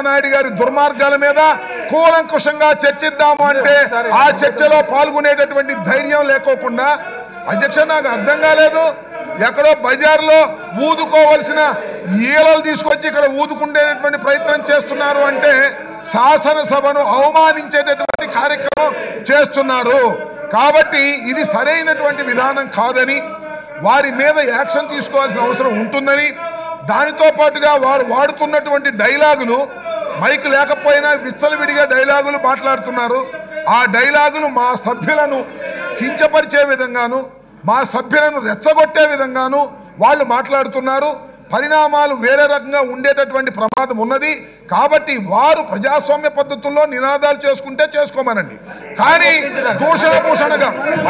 నాయుడు గారి దుర్మార్గాల మీద కూలంకుషంగా చర్చిద్దాము అంటే ఆ చర్చలో పాల్గొనేటటువంటి ధైర్యం లేకోకుండా అధ్యక్ష నాకు అర్థం కాలేదు ఎక్కడో బజార్లో ఊదుకోవలసిన ఈలలు తీసుకొచ్చి ఇక్కడ ఊదుకుండేటటువంటి ప్రయత్నం చేస్తున్నారు అంటే శాసనసభను అవమానించేటటువంటి కార్యక్రమం చేస్తున్నారు కాబట్టి ఇది సరైనటువంటి విధానం కాదని వారి మీద యాక్షన్ తీసుకోవాల్సిన అవసరం ఉంటుందని దానితో పాటుగా వారు వాడుతున్నటువంటి డైలాగులు మైక్ లేకపోయినా విచ్చలవిడిగా డైలాగులు మాట్లాడుతున్నారు ఆ డైలాగులు మా సభ్యులను కించపరిచే విధంగాను మా సభ్యులను రెచ్చగొట్టే విధంగాను వాళ్ళు మాట్లాడుతున్నారు పరిణామాలు వేరే రకంగా ఉండేటటువంటి ప్రమాదం ఉన్నది కాబట్టి వారు ప్రజాస్వామ్య పద్ధతుల్లో నినాదాలు చేసుకుంటే చేసుకోమనండి కానీ దూషణ భూషణగా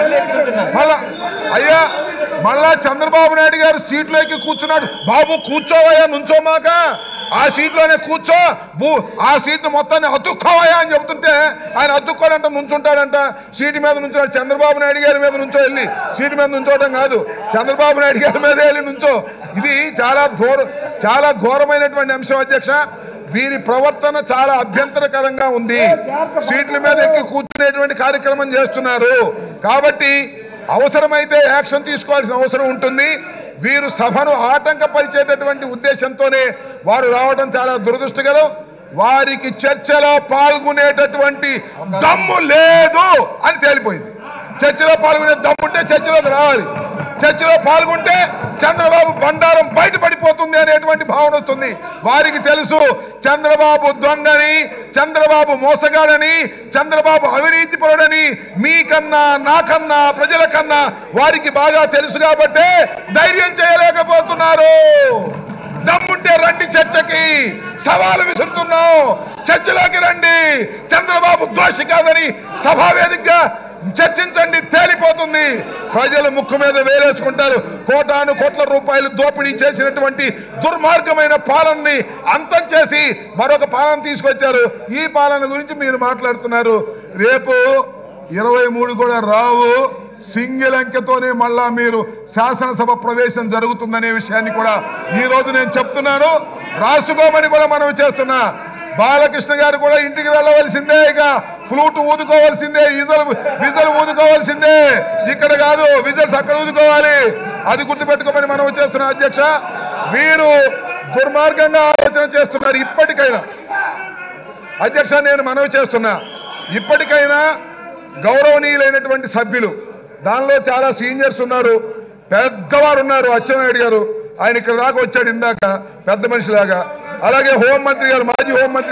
మళ్ళా అయ్యా మళ్ళా చంద్రబాబు నాయుడు గారు సీట్లోకి కూర్చున్నాడు బాబు కూర్చోవయ్యా నుంచోమాక ఆ సీట్లోనే కూర్చో భూ ఆ సీట్ మొత్తాన్ని అతుక్కోవయ్యా అని చెబుతుంటే ఆయన అతుక్కోడంట నుంచుంటాడంట సీటు మీద నుంచున్నాడు చంద్రబాబు నాయుడు గారి మీద నుంచో వెళ్ళి సీటు మీద నుంచోవడం కాదు చంద్రబాబు నాయుడు గారి మీద వెళ్ళి నుంచో ఇది చాలా ఘోర చాలా ఘోరమైనటువంటి అంశం అధ్యక్ష వీరి ప్రవర్తన చాలా అభ్యంతరకరంగా ఉంది సీట్ల మీద ఎక్కి కూర్చునేటువంటి కార్యక్రమం చేస్తున్నారు కాబట్టి అవసరమైతే యాక్షన్ తీసుకోవాల్సిన అవసరం ఉంటుంది వీరు సభను ఆటంకపరిచేటటువంటి ఉద్దేశంతోనే వారు రావడం చాలా దురదృష్టకరం వారికి చర్చలో పాల్గొనేటటువంటి దమ్ము లేదు అని తేలిపోయింది చర్చలో పాల్గొనే దమ్ముంటే చర్చలోకి రావాలి చర్చలో పాల్గొంటే చంద్రబాబు బండారం బయటపడిపోతుంది అనేటువంటి భావన వస్తుంది వారికి తెలుసు చంద్రబాబు దొంగని చంద్రబాబు మోసగాడని చంద్రబాబు అవినీతి పరుడని మీకన్నా నాకన్నా ప్రజల కన్నా వారికి బాగా తెలుసు కాబట్టే ధైర్యం చేయలేకపోతున్నారు దమ్ముంటే రండి చర్చకి సవాలు విసురుతున్నాం చర్చలోకి రండి చంద్రబాబు దోషి కాదని సభా వేదికగా చర్చించండి తేలిపోతుంది ప్రజలు ముక్కు మీద వేలేసుకుంటారు కోటాను కోట్ల రూపాయలు దోపిడీ చేసినటువంటి దుర్మార్గమైన పాలనని అంతం చేసి మరొక పాలన తీసుకొచ్చారు ఈ పాలన గురించి మీరు మాట్లాడుతున్నారు రేపు ఇరవై మూడు కూడా రావు సింగిల్ అంకెతోనే మళ్ళా మీరు శాసనసభ ప్రవేశం జరుగుతుందనే విషయాన్ని కూడా ఈ రోజు నేను చెప్తున్నాను రాసుకోమని కూడా మనం చేస్తున్నా బాలకృష్ణ గారు కూడా ఇంటికి వెళ్ళవలసిందే ఇక ఫ్లూట్ ఊదుకోవాల్సిందే ఈజలు విజలు ఊదుకోవాల్సిందే ఇక్కడ కాదు విజల్స్ అక్కడ ఊదుకోవాలి అది గుర్తుపెట్టుకోమని మనం చేస్తున్నాం అధ్యక్ష వీరు దుర్మార్గంగా ఆలోచన చేస్తున్నారు ఇప్పటికైనా అధ్యక్ష నేను మనవి చేస్తున్నా ఇప్పటికైనా గౌరవనీయులైనటువంటి సభ్యులు దానిలో చాలా సీనియర్స్ ఉన్నారు పెద్దవారు ఉన్నారు అచ్చెన్నాయుడు గారు ఆయన ఇక్కడ దాకా వచ్చాడు ఇందాక పెద్ద మనిషిలాగా అలాగే హోంమంత్రి గారు మాజీ హోంమంత్రి